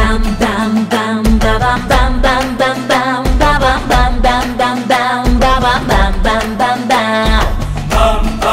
bam bam bam ba bam bam bam bam bam ba bam bam bam bam bam ba bam bam bam bam bam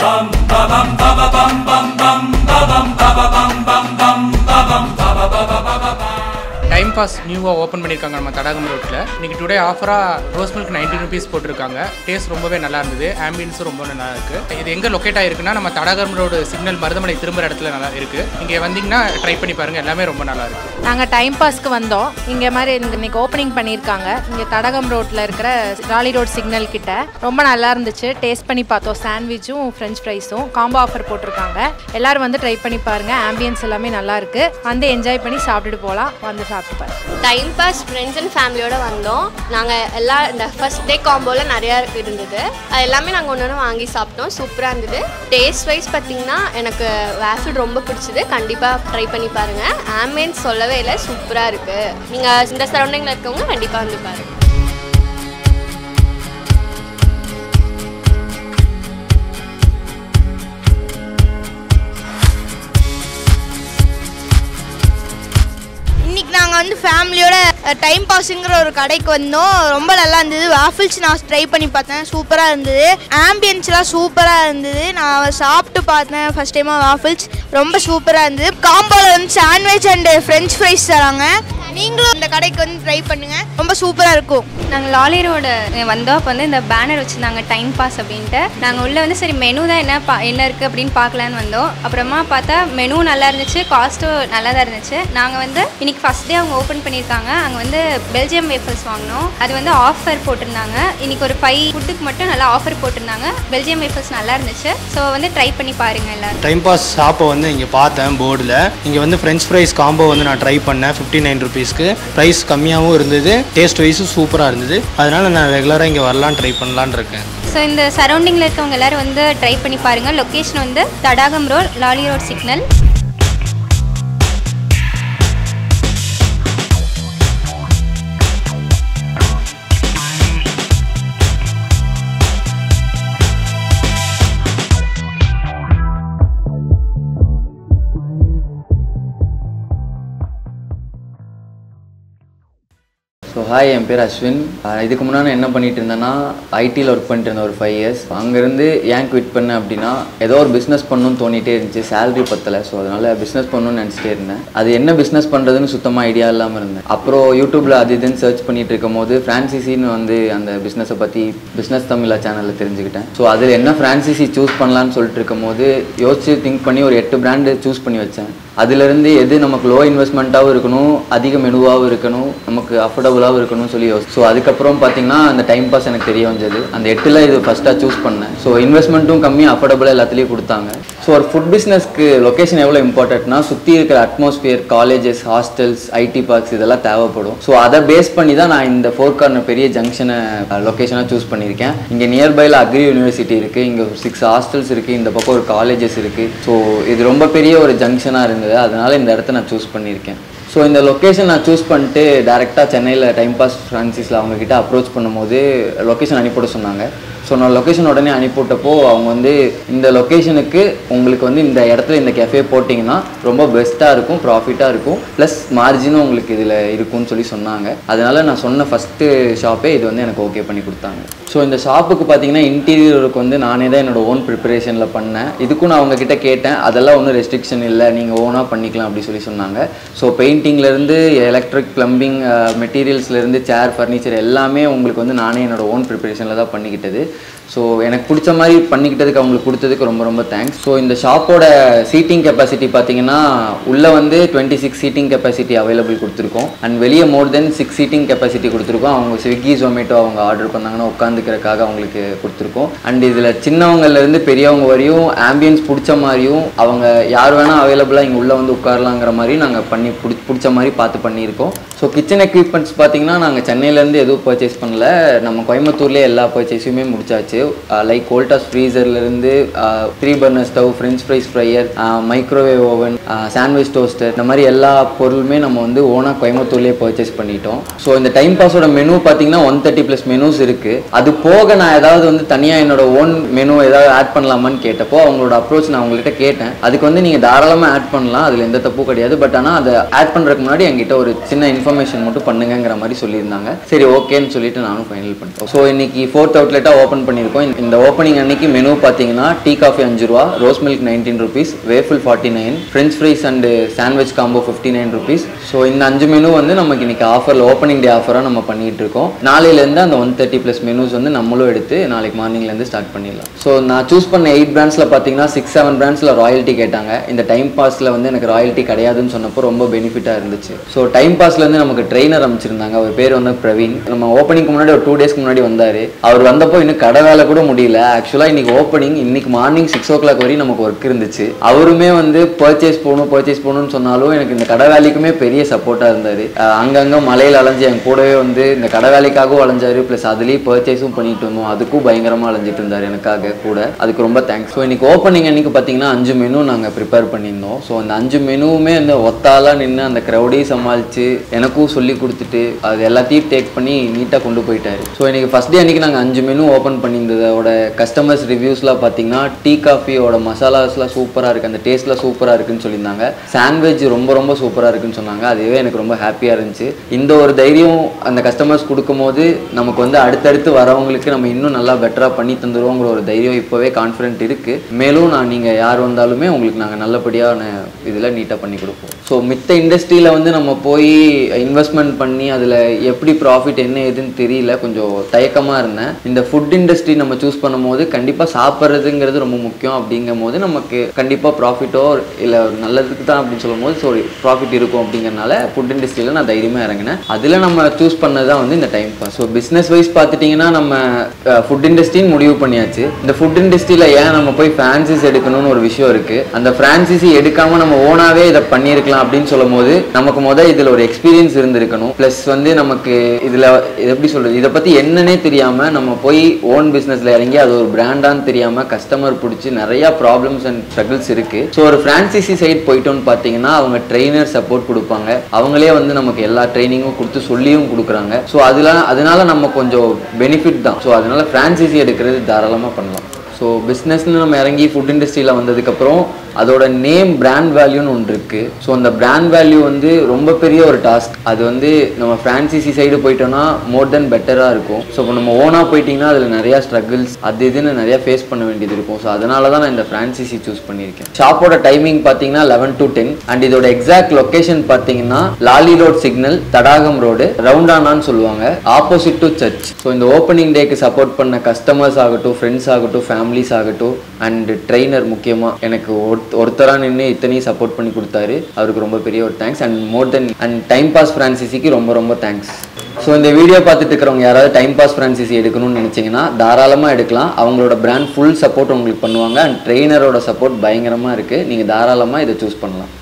time pass நியூவாக open பண்ணியிருக்காங்க நம்ம தடாகம் ரோட்டில் இன்னைக்கு today ஆஃபராக rose milk ninety rupees போட்டிருக்காங்க taste ரொம்பவே நல்லா இருந்தது ஆம்பியன்ஸும் ரொம்ப நல்லா இருக்குது இது எங்கே லொக்கேட் ஆகிருக்குன்னா நம்ம தடாகம் ரோடு சிக்னல் மருதமலை திரும்புகிற இடத்துல நல்லா இருக்குது இங்கே வந்தீங்கன்னா ட்ரை பண்ணி பாருங்கள் எல்லாமே ரொம்ப நல்லா இருக்குது நாங்கள் டைம் பாஸ்க்கு வந்தோம் இங்கே மாதிரி இந்த- இன்னைக்கு ஓப்பனிங் பண்ணியிருக்காங்க இங்கே தடகம் ரோட்டில் இருக்கிற ராலி ரோட் சிக்னல் கிட்ட ரொம்ப நல்லா இருந்துச்சு டேஸ்ட் பண்ணி பார்த்தோம் சாண்ட்விச்சும் ஃப்ரெஞ்ச் ஃப்ரைஸும் காம்போ ஆஃபர் போட்டிருக்காங்க எல்லாரும் வந்து ட்ரை பண்ணி பாருங்க ஆம்பியன்ஸ் எல்லாமே நல்லா இருக்கு வந்து என்ஜாய் பண்ணி சாப்பிட்டுட்டு போகலாம் வந்து சாப்பிட்டு பாருங்க டைம் பாஸ் ஃப்ரெண்ட்ஸ் அண்ட் ஃபேமிலியோட வந்தோம் நாங்கள் எல்லா இந்த ஃபர்ஸ்ட் டே காம்போவில் நிறையா இருந்தது அது எல்லாமே நாங்கள் ஒன்று ஒன்று வாங்கி சாப்பிட்டோம் சூப்பராக இருந்தது டேஸ்ட் வைஸ் பார்த்தீங்கன்னா எனக்கு வேஃபில் ரொம்ப பிடிச்சது கண்டிப்பாக ட்ரை பண்ணி பாருங்கள் ஆம்பியன்ஸ் சொல்லவே இல்லை சூப்பராக இருக்குது நீங்கள் இந்த சரௌண்டிங்கில் இருக்கவங்க கண்டிப்பாக வந்து பாருங்கள் இன்னைக்கு நாங்கள் வந்து ஃபேமிலியோட டைம் பாஸுங்கிற ஒரு கடைக்கு வந்தோம் ரொம்ப நல்லா இருந்தது வாஃபிள்ஸ் நான் ட்ரை பண்ணி பார்த்தேன் சூப்பராக இருந்தது ஆம்பியன்ஸ்லாம் சூப்பராக இருந்தது நான் சாப்பிட்டு பார்த்தேன் ஃபர்ஸ்ட் டைமாக வாஃபிள்ஸ் ரொம்ப சூப்பராக இருந்தது காம்போவில் வந்து சாண்ட்விச் அண்ட் ஃப்ரெஞ்ச் ஃப்ரைஸ் தராங்க நீங்களும் இந்த கடைக்கு வந்து ட்ரை பண்ணுங்க ரொம்ப சூப்பராக இருக்கும் நாங்கள் லாலி ரோடு வந்தோம் அப்போ வந்து இந்த பேனர் வச்சுருந்தாங்க டைம் பாஸ் அப்படின்ட்டு நாங்கள் உள்ளே வந்து சரி மெனு தான் என்ன பா என்ன இருக்குது அப்படின்னு பார்க்கலான்னு வந்தோம் அப்புறமா பார்த்தா மெனு நல்லா இருந்துச்சு காஸ்ட்டும் நல்லா தான் இருந்துச்சு நாங்கள் வந்து இன்னைக்கு ஃபஸ்ட் டே அவங்க ஓப்பன் பண்ணியிருக்காங்க அங்கே வந்து பெல்ஜியம் வேஃபல்ஸ் வாங்கினோம் அது வந்து ஆஃபர் போட்டிருந்தாங்க இன்னைக்கு ஒரு ஃபைவ் ஃபுட்டுக்கு மட்டும் நல்லா ஆஃபர் போட்டிருந்தாங்க பெல்ஜியம் வேஃபல்ஸ் நல்லா இருந்துச்சு ஸோ வந்து ட்ரை பண்ணி பாருங்கள் எல்லாரும் டைம் பாஸ் ஷாப்பை வந்து இங்கே பார்த்தேன் போர்டில் இங்கே வந்து ஃப்ரெஞ்ச் ஃப்ரைஸ் காம்போ வந்து நான் ட்ரை பண்ணேன் ஃபிஃப்டி நைன் ருபீஸ்க்கு ப்ரைஸ் கம்மியாகவும் இருந்தது டேஸ்ட் வைஸும் சூப்பராக இருந்தது அதனால் நான் ரெகுலராக இங்கே வரலாம் ட்ரை பண்ணலான்னு இருக்கேன் ஸோ இந்த சரௌண்டிங்கில் இருக்கவங்க எல்லாரும் வந்து ட்ரை பண்ணி பாருங்கள் லொக்கேஷன் வந்து Thadagam road Lawley road signal so hi என் பேர் அஸ்வின் அஹ் இதுக்கு முன்னாடி நான் என்ன பண்ணிட்டு இருந்தேன்னா ஐடியில் ஒர்க் பண்ணிட்டு இருந்தேன் ஒரு ஃபைவ் இயர்ஸ் அங்கேருந்து ஏன் குவிட் பண்ணேன் அப்படின்னா ஏதோ ஒரு பிஸ்னஸ் பண்ணணும்னு தோணிட்டே இருந்துச்சு சேலரி பத்தலை ஸோ அதனால் பிஸ்னஸ் பண்ணணும்னு நினச்சிட்டே இருந்தேன் அது என்ன பிஸ்னஸ் பண்ணுறதுன்னு சுத்தமாக ஐடியா இல்லாமல் இருந்தேன் அப்புறம் யூடியூப்பில் அது இதுன்னு சர்ச் பண்ணிட்டு இருக்கும் போது ஃப்ரான்சிசின்னு வந்து அந்த பிஸ்னஸை பற்றி பிஸ்னஸ் தமிழா சேனலில் தெரிஞ்சுக்கிட்டேன் ஸோ அதில் என்ன ஃப்ரான்சிசி சூஸ் பண்ணலான்னு சொல்லிட்டு இருக்கும் போது யோசிச்சு திங்க் பண்ணி ஒரு எட்டு பிராண்டு சூஸ் பண்ணி வச்சேன் அதுலேருந்து எது நமக்கு லோ இன்வெஸ்ட்மெண்ட்டாகவும் இருக்கணும் அதிக மெனுவாகவும் இருக்கணும் நமக்கு அஃபோர்டபுளாகவும் இருக்கணும்னு சொல்லி யோசி ஸோ அதுக்கப்புறம் பார்த்தீங்கன்னா அந்த டைம் பாஸ் எனக்கு தெரிய வந்தது அந்த எட்டில் இது ஃபஸ்ட்டாக சூஸ் பண்ணேன் ஸோ இன்வெஸ்ட்மெண்ட்டும் கம்மி அஃபோர்டபுளாக எல்லாத்துலேயும் கொடுத்தாங்க ஸோ ஒரு ஃபுட் பிஸ்னஸ்க்கு லொக்கேஷன் எவ்வளோ இம்பார்ட்டன்ட்னா சுற்றி இருக்கிற atmosphere colleges hostels IT parks இதெல்லாம் தேவைப்படும் ஸோ அதை பேஸ் பண்ணி தான் நான் இந்த ஃபோர் கார்னர் பெரிய ஜங்ஷனை லொக்கேஷனாக சூஸ் பண்ணியிருக்கேன் இங்கே நியர்பையில் அக்ரி யூனிவர்சிட்டி இருக்குது இங்கே சிக்ஸ் ஹாஸ்டல்ஸ் இருக்குது இந்த பக்கம் ஒரு காலேஜஸ் இருக்குது ஸோ இது ரொம்ப பெரிய ஒரு ஜங்ஷனாக இருந்தது அதனால இந்த இடத்த நான் சூஸ் பண்ணியிருக்கேன் ஸோ இந்த லொக்கேஷன் நான் சூஸ் பண்ணிட்டு டேரெக்டாக சென்னையில் டைம் பாஸ் ஃப்ரான்சிஸில் அவங்கக்கிட்ட அப்ரோச் பண்ணும்போது லொக்கேஷன் அனுப்பிவிட சொன்னாங்க ஸோ நான் லொக்கேஷன் உடனே அனுப்பிவிட்டப்போ அவங்க வந்து இந்த லொக்கேஷனுக்கு உங்களுக்கு வந்து இந்த இடத்துல இந்த கெஃபே போட்டிங்கன்னா ரொம்ப பெஸ்ட்டாக இருக்கும் ப்ராஃபிட்டாக இருக்கும் ப்ளஸ் மார்ஜினும் உங்களுக்கு இதில் இருக்கும்னு சொல்லி சொன்னாங்க அதனால நான் சொன்ன ஃபஸ்ட்டு ஷாப்பே இது வந்து எனக்கு ஓகே பண்ணி கொடுத்தாங்க ஸோ இந்த ஷாப்புக்கு பார்த்தீங்கன்னா இன்டீரியருக்கு வந்து நானே தான் என்னோட ஓன் ப்ரிப்பரேஷனில் பண்ணேன் இதுக்கும் நான் அவங்கக்கிட்ட கேட்டேன் அதெல்லாம் ஒன்றும் ரெஸ்ட்ரிக்ஷன் இல்லை நீங்கள் ஓனாக பண்ணிக்கலாம் அப்படி சொல்லி சொன்னாங்க ஸோ பெயிண்டிங்லேருந்து எலக்ட்ரிக் ப்ளம்பிங் மெட்டீரியல்ஸ்லேருந்து சேர் ஃபர்னிச்சர் எல்லாமே உங்களுக்கு வந்து நானே என்னோட ஓன் ப்ரிப்பரேஷனில் தான் பண்ணிக்கிட்டது ஸோ எனக்கு பிடிச்ச மாதிரி பண்ணிக்கிட்டதுக்கு அவங்களுக்கு கொடுத்ததுக்கு ரொம்ப ரொம்ப தேங்க்ஸ் ஸோ இந்த ஷாப்போட சீட்டிங் கெப்பாசிட்டி பார்த்தீங்கன்னா உள்ளே வந்து twenty six seating capacity available கொடுத்துருக்கோம் அண்ட் வெளியே more then six seating capacity கொடுத்துருக்கோம் அவங்க ஸ்விக்கி ஜொமேட்டோ அவங்க ஆர்டர் பண்ணாங்கன்னா உட்காந்துக்கிறதுக்காக அவங்களுக்கு கொடுத்துருக்கோம் அண்ட் இதில் சின்னவங்கலேருந்து பெரியவங்க வரையும் ஆம்பியன்ஸ் பிடிச்ச மாதிரியும் அவங்க யார் வேணால் அவைலபிளாக இங்கே உள்ளே வந்து உட்காரலாங்கிற மாதிரி நாங்கள் பண்ணி பிடி பிடிச்ச மாதிரி பார்த்து பண்ணியிருக்கோம் ஸோ கிச்சன் எக்யூப்மெண்ட்ஸ் பார்த்தீங்கன்னா நாங்கள் சென்னையிலேருந்து எதுவும் பர்ச்சேஸ் பண்ணல நம்ம கோயம்புத்தூர்லேயே எல்லா பர்ச்சேஸுமே முடிச்சாச்சு இருந்துச்சு லைக் கோல்டாஸ் ஃப்ரீசர்லேருந்து three burner stove French fries fryer microwave oven sandwich toaster இந்த மாதிரி எல்லா பொருளுமே நம்ம வந்து ஓனாக கோயம்புத்தூர்லேயே பர்ச்சேஸ் பண்ணிட்டோம் ஸோ இந்த டைம் பாஸோட மெனு பார்த்தீங்கன்னா ஒன் தேர்ட்டி ப்ளஸ் மெனூஸ் இருக்குது அது போக நான் ஏதாவது வந்து தனியாக என்னோட ஓன் மெனு ஏதாவது ஆட் பண்ணலாமான்னு கேட்டப்போ அவங்களோட அப்ரோச் நான் உங்கள்கிட்ட கேட்டேன் அதுக்கு வந்து நீங்கள் தாராளமாக ஆட் பண்ணலாம் அதில் எந்த தப்பும் கிடையாது பட் ஆனால் அதை ஆட் பண்ணுறதுக்கு முன்னாடி என்கிட்ட ஒரு சின்ன இன்ஃபர்மேஷன் மட்டும் பண்ணுங்கங்கிற மாதிரி சொல்லியிருந்தாங்க சரி ஓகேன்னு சொல்லிட்டு நானும் ஃபைனல் பண்ணிட்டோம் ஸோ இன்னைக்கு ஃபோர்த் அவுட்லெட்டாக ஓப்பன் பண்ணியிருக்கோம் இந்த- இந்த ஓப்பனிங் அன்னைக்கு மெனு பார்த்தீங்கன்னா டீ காஃபி அஞ்சு ரூபா rose milk nineteen rupees waffle forty nine French fries and sandwich combo fifty nine rupees so இந்த அஞ்சு மெனு வந்து நமக்கு இன்னைக்கு ஆஃபரில் ஓப்பனிங் டே ஆஃபராக நம்ம பண்ணிட்டு இருக்கோம் நாளையிலேருந்து அந்த ஒன் தேர்ட்டி ப்ளஸ் மெனூஸ் வந்து நம்மளும் எடுத்து நாளைக்கு மார்னிங்லேருந்து ஸ்டார்ட் பண்ணிடலாம் ஸோ நான் சூஸ் பண்ண எயிட் பிராண்ட்ஸில் பார்த்தீங்கன்னா சிக்ஸ் செவன் பிராண்ட்ஸில் ராயல்ட்டி கேட்டாங்க இந்த டைம் பாஸில் வந்து எனக்கு ராயல்ட்டி கிடையாதுன்னு சொன்னப்போ ரொம்ப பெனிஃபிட்டாக இருந்துச்சு ஸோ டைம் பாஸ்லேருந்து நமக்கு ட்ரெயினர் அமைச்சிருந்தாங்க அவர் பேர் வந்து பிரவீன் நம்ம ஓப்பனிங்க்கு முன்னாடி ஒரு டூ டேஸ்க்கு முன்னாடி வந்தார் அவர் வந்தப்போ இன்னும் கடை வேலை கூட முடியல ஆக்சுவலாக இன்னைக்கு ஓப்பனிங் இன்னைக்கு மார்னிங் சிக்ஸ் ஓ கிளாக் வரையும் நமக்கு ஒர்க் இருந்துச்சு அவருமே வந்து பர்ச்சேஸ் போகணும் பர்ச்சேஸ் போகணும்னு சொன்னாலும் எனக்கு இந்த கடை வேலைக்குமே பெரிய சப்போர்ட்டாக இருந்தார் அங்கங்கே மலையில் அலைஞ்சு என் கூடவே வந்து இந்த கடை வேலைக்காகவும் அலைஞ்சாரு ப்ளஸ் அதுலேயும் பர்ச்சேஸும் பண்ணிட்டு இருந்தோம் அதுக்கும் பயங்கரமாக அலைஞ்சிட்டு இருந்தார் எனக்காக கூட அதுக்கு ரொம்ப தேங்க்ஸ் ஸோ இன்னைக்கு ஓப்பனிங் அன்னைக்கு பார்த்தீங்கன்னா அஞ்சு மெனு நாங்கள் ப்ரிப்பேர் பண்ணியிருந்தோம் ஸோ அந்த அஞ்சு மெனுவுமே அந்த ஒத்தாலாக நின்று அந்த க்ரௌடையும் சமாளித்து எனக்கும் சொல்லி கொடுத்துட்டு அது எல்லாத்தையும் டேக் பண்ணி நீட்டாக கொண்டு போயிட்டாரு ஸோ இன்னைக்கு ஃபஸ்ட் டே அன்னைக்கு நாங்கள் அஞ்சு மெனு ஓப்பன் பண்ணியிருந்ததோட கஸ்டமர்ஸ் ரிவ்யூஸ்லாம் பார்த்தீங்கன்னா டீ காஃபியோட மசாலாஸ்லாம் சூப்பராக இருக்குது அந்த டேஸ்ட்லாம் சூப்பராக இருக்குன்னு சொல்லியிருந்தாங்க சாண்ட்விச் ரொம்ப ரொம்ப சூப்பராக இருக்குன்னு சொன்னாங்க அதுவே எனக்கு ரொம்ப ஹாப்பியாக இருந்துச்சு இந்த ஒரு தைரியம் அந்த கஸ்டமர்ஸ் கொடுக்கும்போது நமக்கு வந்து அடுத்தடுத்து வரவங்களுக்கு நம்ம இன்னும் நல்லா பெட்டராக பண்ணி தந்துருவோங்கிற ஒரு தைரியம் இப்போவே கான்ஃபிடென்ட் இருக்குது மேலும் நான் நீங்கள் யார் வந்தாலுமே உங்களுக்கு நாங்கள் நல்லபடியான இதில் நீட்டாக பண்ணி கொடுப்போம் ஸோ மித்த இண்டஸ்ட்ரியில் வந்து நம்ம போய் இன்வெஸ்ட்மெண்ட் பண்ணி அதில் எப்படி ப்ராஃபிட் என்ன ஏதுன்னு தெரியல கொஞ்சம் தயக்கமாக இருந்தேன் இந்த ஃபுட் இண்டஸ்ட்ரி நம்ம சூஸ் பண்ணும்போது கண்டிப்பாக சாப்பிட்றதுங்கிறது ரொம்ப முக்கியம் அப்படிங்கும் போது நமக்கு கண்டிப்பாக ப்ராஃபிட்டோ இல்லை நல்லதுக்கு தான் அப்படின்னு சொல்லும்போது ஸோ ப்ராஃபிட் இருக்கும் அப்படிங்கறனால ஃபுட் இண்டஸ்ட்ரியில் நான் தைரியமாக இறங்கினேன் அதில் நம்ம சூஸ் பண்ணது தான் வந்து இந்த time pass so business wise பார்த்துட்டிங்கன்னா நம்ம ஃபுட் இண்டஸ்ட்ரின்னு முடிவு பண்ணியாச்சு இந்த ஃபுட் இண்டஸ்ட்ரியில் ஏன் நம்ம போய் ஃப்ரான்சைஸ் எடுக்கணும்னு ஒரு விஷயம் இருக்குது அந்த ஃப்ரான்சைஸி எடுக்காமல் நம்ம ஓனாகவே இதை பண்ணியிருக்கலாம் அப்படின்னு சொல்லும் போது நமக்கு முதல் இதில் ஒரு எக்ஸ்பீரியன்ஸ் இருந்திருக்கணும் ப்ளஸ் வந்து நமக்கு இதில் எப்படி சொல்கிறது இதை பற்றி என்னன்னே தெரியாமல் நம்ம போய் ஓன் பிஸ்னஸில் இறங்கி அது ஒரு பிராண்டான்னு தெரியாமல் கஸ்டமர் பிடிச்சி நிறையா ப்ராப்ளம்ஸ் அண்ட் ஸ்ட்ரகிள்ஸ் இருக்குது ஸோ ஒரு ஃப்ரான்சைசி சைட் போயிட்டோம்னு பார்த்தீங்கன்னா அவங்க ட்ரெயினர் சப்போர்ட் கொடுப்பாங்க அவங்களே வந்து நமக்கு எல்லா ட்ரைனிங்கும் கொடுத்து சொல்லியும் கொடுக்குறாங்க ஸோ அதெல்லாம் அதனால நம்ம கொஞ்சம் பெனிஃபிட் தான் ஸோ அதனால ஃப்ரான்சைசி எடுக்கிறது தாராளமாக பண்ணலாம் ஸோ பிஸ்னஸ்னு நம்ம இறங்கி ஃபுட் இண்டஸ்ட்ரியில் வந்ததுக்கப்புறம் அதோட நேம் பிராண்ட் வேல்யூன்னு ஒன்று இருக்குது ஸோ அந்த பிராண்ட் வேல்யூ வந்து ரொம்ப பெரிய ஒரு டாஸ்க் அது வந்து நம்ம ஃப்ரான்சைசி சைடு போயிட்டோம்னா மோர் தென் பெட்டராக இருக்கும் ஸோ இப்போ நம்ம ஓனாக போயிட்டிங்கன்னா அதில் நிறையா ஸ்ட்ரகிள்ஸ் அது இதுன்னு நிறையா ஃபேஸ் பண்ண வேண்டியது இருக்கும் ஸோ அதனால தான் நான் இந்த ஃப்ரான்சைசி சூஸ் பண்ணியிருக்கேன் ஷாப்போட டைமிங் பார்த்தீங்கன்னா லெவன் டு டென் அண்ட் இதோட எக்ஸாக்ட் லொக்கேஷன் பார்த்தீங்கன்னா Lawley road signal Thadagam road ரவுண்டானான்னு சொல்லுவாங்க ஆப்போசிட் டு சர்ச் ஸோ இந்த ஓப்பனிங் டேக்கு சப்போர்ட் பண்ண கஸ்டமர்ஸ் ஆகட்டும் ஃப்ரெண்ட்ஸ் ஆகட்டும் ஃபேமிலிஸ் ஆகட்டும் அண்ட் ட்ரெயினர் முக்கியமாக எனக்கு ஒருத்தராக நின்று இத்தனையும் சப்போர்ட் பண்ணி கொடுத்தாரு அவருக்கு ரொம்ப பெரிய ஒரு thanks and more then and time pass ஃப்ரான்சிசிக்கு ரொம்ப ரொம்ப தேங்க்ஸ் ஸோ இந்த வீடியோ பார்த்துட்டு இருக்கிறவங்க யாராவது டைம் பாஸ் ஃப்ரான்சிசி எடுக்கணும்னு நினச்சிங்கன்னா தாராளமாக எடுக்கலாம் அவங்களோட பிராண்ட் ஃபுல் சப்போர்ட் உங்களுக்கு பண்ணுவாங்க அண்ட் ட்ரெயினரோட சப்போர்ட் பயங்கரமாக இருக்குது நீங்கள் தாராளமாக இதை சூஸ் பண்ணலாம்